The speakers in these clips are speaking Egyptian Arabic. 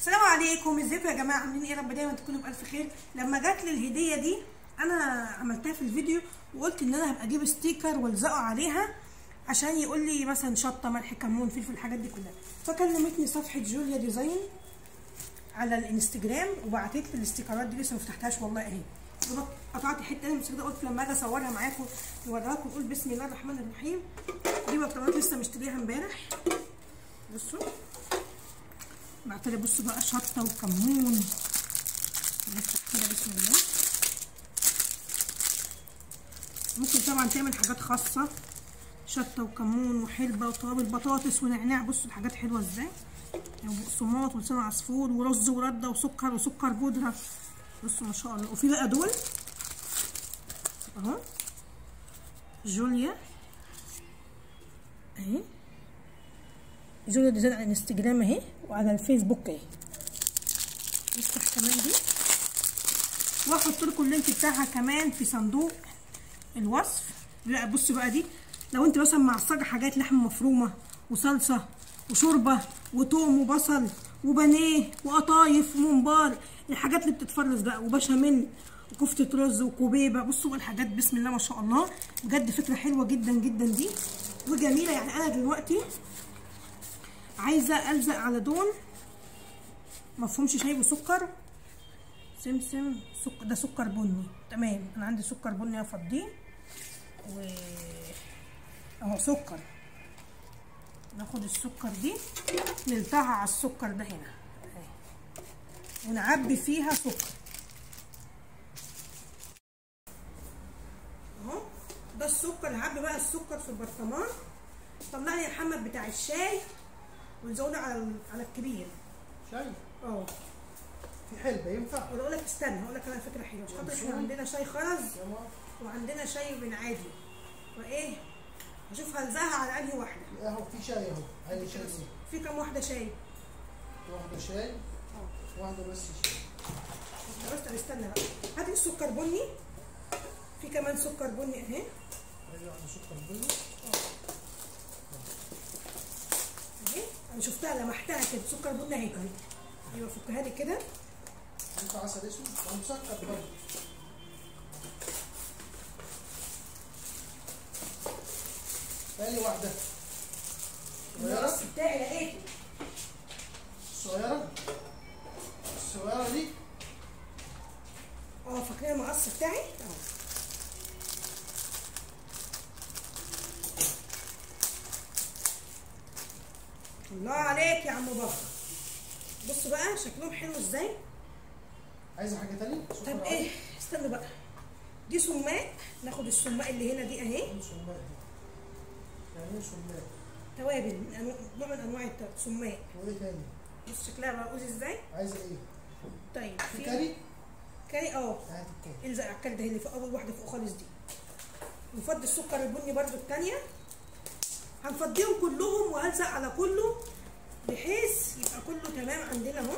السلام عليكم ازيكم يا جماعه عاملين ايه يا رب دايما تكونوا بالف خير لما جات لي الهديه دي انا عملتها في الفيديو وقلت ان انا هبقى اجيب ستيكر والزقه عليها عشان يقول لي مثلا شطه ملح كمون فلفل الحاجات دي كلها فكلمتني صفحه جوليا ديزاين على الانستجرام وبعتت لي الاستيكرات دي لسه ما فتحتهاش والله اهي قطعت حته من كده قلت لما اجي اصورها معاكم نوريها لكم نقول بسم الله الرحمن الرحيم دي بطاريات لسه مشتريها امبارح بصوا بعت لي بصوا بقى شطه وكمون نفتح كده بسم الله ممكن طبعا تعمل حاجات خاصه شطه وكمون وحلبه وتوابل بطاطس ونعناع بصوا الحاجات حلوه ازاي وبقسماط ولسان عصفور ورز ورده وسكر وسكر بودره بصوا ما شاء الله وفي بقى دول اهو جوليا اهي جوليا ديزاين على الانستجرام اهي وعلى الفيسبوك اهي نفتح كمان دي واحط لكم اللينك بتاعها كمان في صندوق الوصف لا بصوا بقى دي لو انت مثلا معصجه حاجات لحمه مفرومه وصلصه وشوربه وتوم وبصل وبانيه وقطايف وممبار الحاجات اللي بتتفرز بقى وبشاميل وكفته رز وكوبيبه بصوا بقى الحاجات بسم الله ما شاء الله بجد فكره حلوه جدا جدا دي وجميله يعني انا دلوقتي عايزه الزق على دول مفهومش شاي وسكر سمسم سكر ده سكر بني تمام انا عندي سكر بني افضيه و اهو سكر ناخد السكر دي نلتها على السكر ده هنا اهي ونعبي فيها سكر اهو ده السكر نعبي بقى السكر في البرطمان طلع لي محمد بتاع الشاي ونزوده على على الكبير شاي اه في حلبة ينفع ولا اقول لك استنى هقول لك انا فكره حلوه مش خاطر احنا عندنا شاي خرز تمام وعندنا شاي بن عادي وايه هشوف هلزقها على انهي واحده اهو في شاي اهو عايز شاي ايه في كام واحده شاي واحدة شاي اه واحدة بس شاي بس طب استنى بقى هات لي السكر بني في كمان سكر بني اهي عايز واحدة سكر بني اهي انا شفتها لمحتها كده سكر بني اهي اهي ايوه فكها لي كده ينفع عسل اسود ومسكر برضه تاني واحدة الرأس صغيرة بتاعي لقيته الصغيرة الصغيرة دي اه فاكرين المقص بتاعي اهو الله عليك يا عم بكر بصوا بقى شكلهم حلو ازاي عايزة حاجة تانية؟ سكر طب ايه استنوا بقى دي سماق ناخد السماق اللي هنا دي اهي ايه سماق دي؟ يعني ايه سماق؟ توابل من أنواع- نوع من انواع الت- السماق وايه تاني؟ بص شكلها بقى ازاي عايزة ايه؟ طيب في كاري؟ كاري اه هات الكاري الزق على الكاري ده اللي فوق اول واحده فوق خالص دي نفضي السكر البني برضو التانية هنفضيهم كلهم وهلزق على كله بحيث يبقى كله تمام عندنا اهو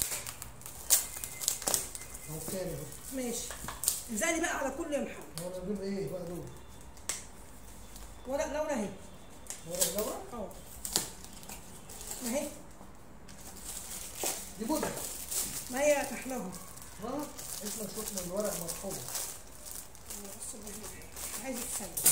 اهو الكاري اهو ماشي الزق لي بقى على كله يا محمد هو دول ايه بقى دول؟ ورق لورا اهي ورق لورا؟ اه ما هي دي بودرة ما هي تحناها اه اسمها شفنا الورق مرحوم عايز تسيب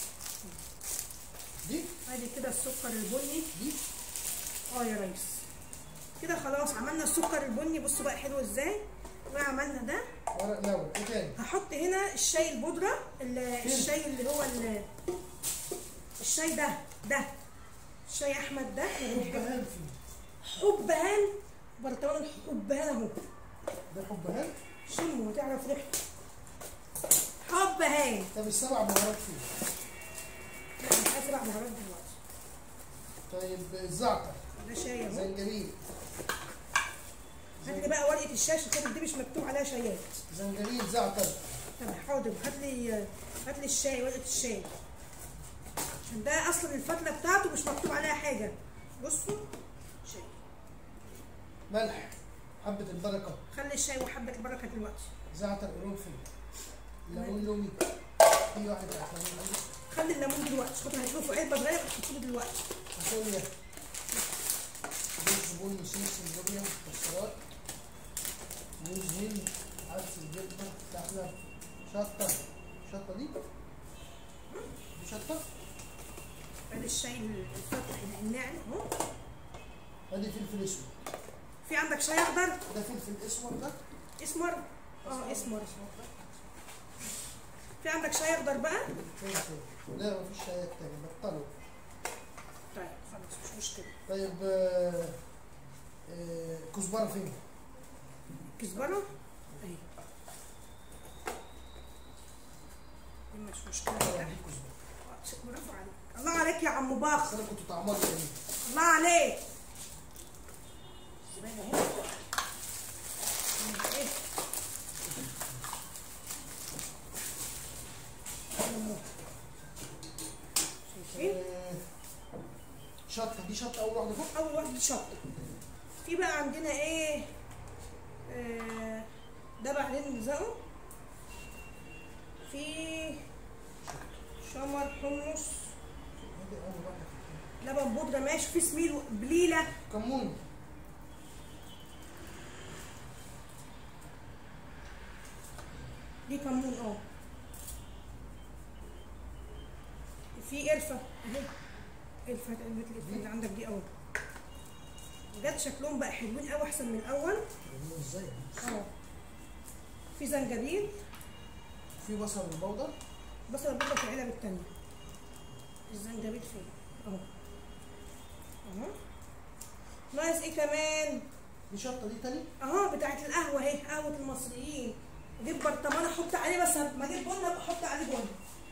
دي ادي كده السكر البني دي اه يا ريس كده خلاص عملنا السكر البني بصوا بقى حلو ازاي وعملنا ده ورق لورا ايه تاني؟ هحط هنا الشاي البودرة ال- الشاي اللي هو ال- الشاي ده ده الشاي احمد ده احنا بنحبه حبهان فيه حبهان برطمان الحبهان اهو ده حبهان شمه وتعرف ريحته حبهان طب السبع بهارات فيه لا مش عايز سبع بهارات دلوقتي طيب الزعتر ده شاي اهو زنجبيل هات لي بقى ورقة الشاي عشان دي مش مكتوب عليها شايات زنجبيل زعتر طب حاضر هات لي هات لي الشاي ورقة الشاي عشان ده اصلا الفتلة بتاعته مش مكتوب عليها حاجة بصوا شاي ملح حبة البركة خلي الشاي وحبة البركة دلوقتي زعتر قرنفل ليمون لومي في واحد بتاعت ليمون لومي خلي الليمون دلوقتي خاطر هتشوفوا علبة صغيرة تحطوا دلوقتي فاصوليا رز بني سمسم لوبيا مكسرات موز هند عدس الجبنه سحلب شطه شطه دي دي شطه ادي الشاي الفتح الناعم اهو ادي فلفل اسود في عندك شاي اخضر ده فلفل اسود ده اسمر اه اسمر في عندك شاي اخضر بقى فين فين لا مفيش شايات تاني بطلوا طيب خلاص مش مشكله طيب آه، آه، كزبره فين؟ كزبره اهي دي مش مشكله اه كده. دي كزبره برافو عليك الله عليك يا عم باخ بس انا كنت طعمها جميل الله عليك زبالة اهي. ايه شايفين آه، شطه دي شطه اول واحده فوق اول واحده شطه في بقى عندنا ايه آه ده بعدين نلزقه في شمر حمص دي اول واحده لبن بودره ماشي في سميد بليله كمون دي كمون اه في قرفه اهي قرفه القرفة اللي عندك دي اهو بجد شكلهم بقى حلوين قوي احسن من الاول جميل ازاي اه في زنجبيل في بصل البودر بصل البيضة في العلب التانية الزنجبيل فين اهو اهو ناقص ايه كمان دي شطه دي تاني اهو بتاعت القهوه اهي قهوه المصريين اجيب برطمان احط عليه بس ما اجيب بن ابقى احط عليه بن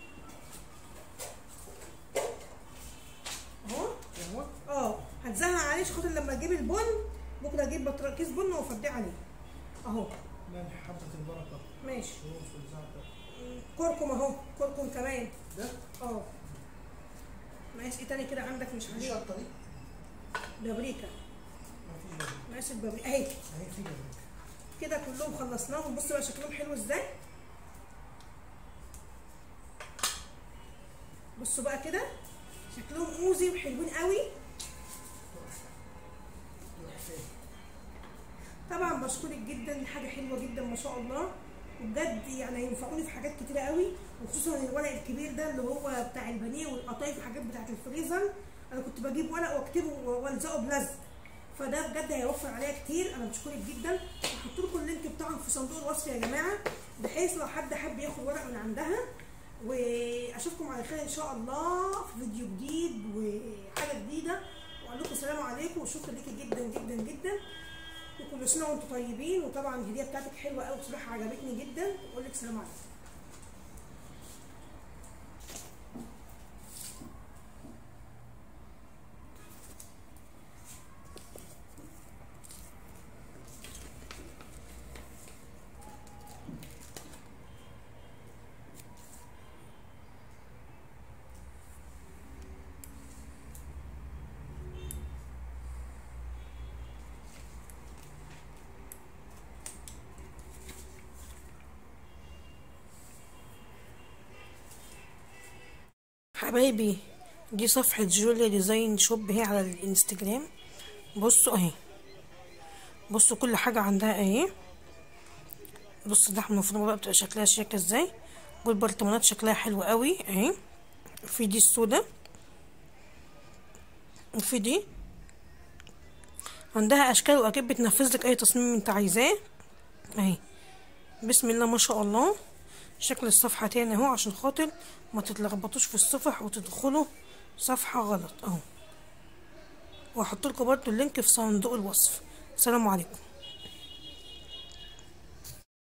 اهو اهو اه هتزهق عليه عشان خاطر لما اجيب البن بكره اجيب بطر- كيس بن وافضيه عليه اهو ملح حبه البركه ماشي فلفل زعتر كركم اهو كركم كمان ده اه ماشي ايه تاني كده عندك مش دي عليه شطه دي بابريكا ما فيش بابريكا ماشي البابريكا اهي اهي في بابريكا كده كلهم خلصناهم بصوا بقى شكلهم حلو ازاي بصوا بقى كده شكلهم موزي وحلوين قوي طبعا بشكرك جدا دي حاجه حلوه جدا ما شاء الله وبجد يعني هينفعوني في حاجات كتيره قوي وخصوصا الورق الكبير ده اللي هو بتاع البانيه والقطايف والحاجات بتاعت الفريزر انا كنت بجيب ورق واكتبه والزقه بلزق فده بجد هيوفر عليا كتير انا بشكرك جدا هحط لكم اللينك بتاعهم في صندوق الوصف يا جماعه بحيث لو حد حب ياخد ورق من عندها واشوفكم على خير ان شاء الله في فيديو جديد وحاجه جديده واقول لكم السلام عليكم وشكرا ليكي جدا جدا جدا وكل سنه وانتم طيبين وطبعا الهديه بتاعتك حلوه قوي بصراحه عجبتني جدا واقول لك سلام عليكم حبايبي دي صفحة جوليا ديزاين شوب هي على الانستجرام بصوا اهي بصوا كل حاجة عندها اهي بصوا اللحمة المفرومة بقى بتبقى شكلها شياكة ازاي والبرطمانات شكلها حلو قوي اهي في دي السودة وفي دي عندها اشكال واكيد بتنفذ لك اي تصميم انت عايزاه اهي بسم الله ما شاء الله شكل الصفحة تاني اهو عشان خاطر ما تتلخبطوش في الصفح وتدخلوا صفحة غلط اهو وهحط لكم برضو اللينك في صندوق الوصف السلام عليكم